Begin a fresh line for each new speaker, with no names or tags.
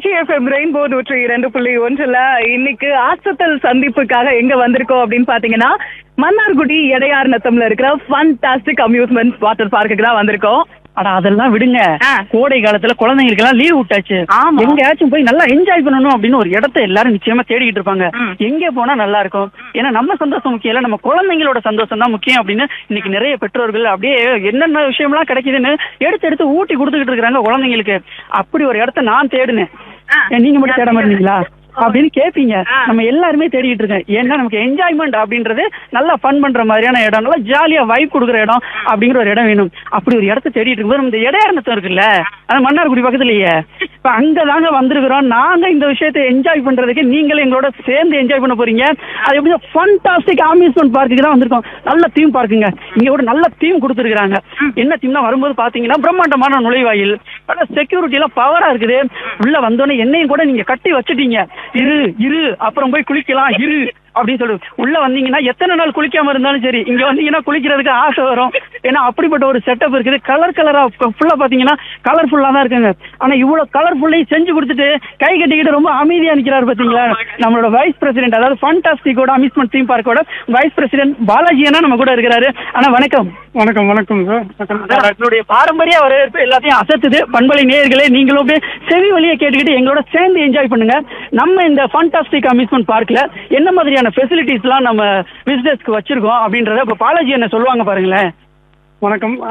Trichy FM rainbow நூற்றி இரண்டு புள்ளி ஒன்றுல இன்னைக்கு ஆசத்தல் சந்திப்புக்காக எங்க வந்திருக்கோம் அப்படின்னு பாத்தீங்கன்னா மன்னார்குடி எடையார் நத்தம்ல இருக்கிற ஃபண்டாஸ்டிக் அம்யூஸ்மெண்ட் வாட்டர் பார்க்குக்கு தான் வந்திருக்கோம்
அட அதெல்லாம் விடுங்க
ஆ.
கோடை காலத்துல குழந்தைங்களுக்கு எல்லாம் லீவ் விட்டாச்சு
ஆமா.
எங்கேயாச்சும் போய் நல்லா என்ஜாய் பண்ணணும் அப்படின்னு ஒரு இடத்த எல்லாரும் நிச்சயமா தேடிக்கிட்டு இருப்பாங்க
ம்.
எங்க போனா நல்லா இருக்கும் ஏன்னா நம்ம சந்தோஷம் முக்கியம் இல்ல நம்ம குழந்தைங்களோட சந்தோஷம் தான் முக்கியம் அப்படின்னு இன்னைக்கு நிறைய பெற்றோர்கள் அப்படியே என்னென்ன விஷயம்லாம் கிடைக்குதுன்னு எடுத்து எடுத்து ஊட்டி கொடுத்துக்கிட்டு இருக்காங்க குழந்தைங்களுக்கு அப்படி ஒரு இடத்த நான் தேடினேன்
ஆ.
ஏன் நீங்க மட்டும் தேட மாட்டீங்களா அப்படின்னு கேப்பீங்க
ஆ.
நம்ம எல்லாருமே தேடிட்டு இருக்கோம் ஏன்னா நமக்கு என்ஜாய்மெண்ட் அப்படின்றது நல்லா ஃபன் பண்ற மாதிரியான இடம் நல்லா ஜாலியா வைப் கொடுக்குற இடம் அப்படிங்கிற ஒரு இடம் வேணும் அப்படி ஒரு இடத்த தேடிட்டு இருக்கும்போது இந்த இடையாரணத்தம் இருக்குல்ல அது மன்னார்குடி பக்கத்துலயே இப்ப அங்க தாங்க வந்திருக்கிறோம் நாங்க இந்த விஷயத்தை என்ஜாய் பண்றதுக்கு நீங்களும் எங்களோட சேர்ந்து என்ஜாய் பண்ண போறீங்க அது எப்படி ஃபண்டாஸ்டிக் அம்யூஸ்மெண்ட் பார்க்குக்கு தான் வந்திருக்கோம் நல்ல தீம் பார்க்குங்க இங்க ஒரு நல்ல தீம் கொடுத்துருக்காங்க என்ன தீம்னா வரும்போது பாத்தீங்கன்னா பிரம்மாண்டமான நுழைவாயில் செக்யூரிட்டி எல்லாம் பவரா இருக்குது உள்ள வந்தோடனே என்னையும் கூட நீங்க கட்டி வச்சுட்டீங்க இரு இரு அப்புறம் போய் குளிக்கலாம் இரு அப்படின்னு சொல்லு உள்ள வந்தீங்கன்னா எத்தனை நாள் குளிக்காம இருந்தாலும் சரி இங்க வந்தீங்கன்னா குளிக்கிறதுக்கு ஆசை வரும் ஏன்னா அப்படிப்பட்ட ஒரு செட்டப் இருக்குது கலர் கலரா ஃபுல்லா பாத்தீங்கன்னா கலர்ஃபுல்லா தான் இருக்குங்க ஆனா இவ்வளவு கலர்ஃபுல்லையும் செஞ்சு கொடுத்துட்டு கை கட்டிக்கிட்டு ரொம்ப அமைதியா நிக்கிறாரு பாத்தீங்களா நம்மளோட வைஸ் பிரசிடென்ட் அதாவது ஃபண்டாஸ்டிக்கோட அம்யூஸ்மெண்ட் தீம் பார்க்கோட வைஸ் பிரசிடென்ட் பாலாஜி அண்ணா நம்ம கூட இருக்கிறாரு ஆனா வணக்கம்
வணக்கம் வணக்கம் சார்
அதான் நம்மளுடைய பாரம்பரிய வரவேற்பு எல்லாத்தையும் அசத்துது பண்பலை நேயர்களே நீங்களும் அப்படியே செவி வழியை கேட்டுக்கிட்டு எங்களோட சேர்ந்து என்ஜாய் பண்ணுங்க நம்ம இந்த ஃபண்டாஸ்டிக் அம்யூஸ்மெண்ட் பார்க்ல என்ன மாதிரியான ஃபெசிலிட்டிஸ்லாம் நம்ம விசிட்டர்ஸ்க்கு வச்சிருக்கோம் அப்படின்றத இப்போ பாலாஜி என்ன சொல்லுவாங்க பாருங்களேன்
வணக்கம்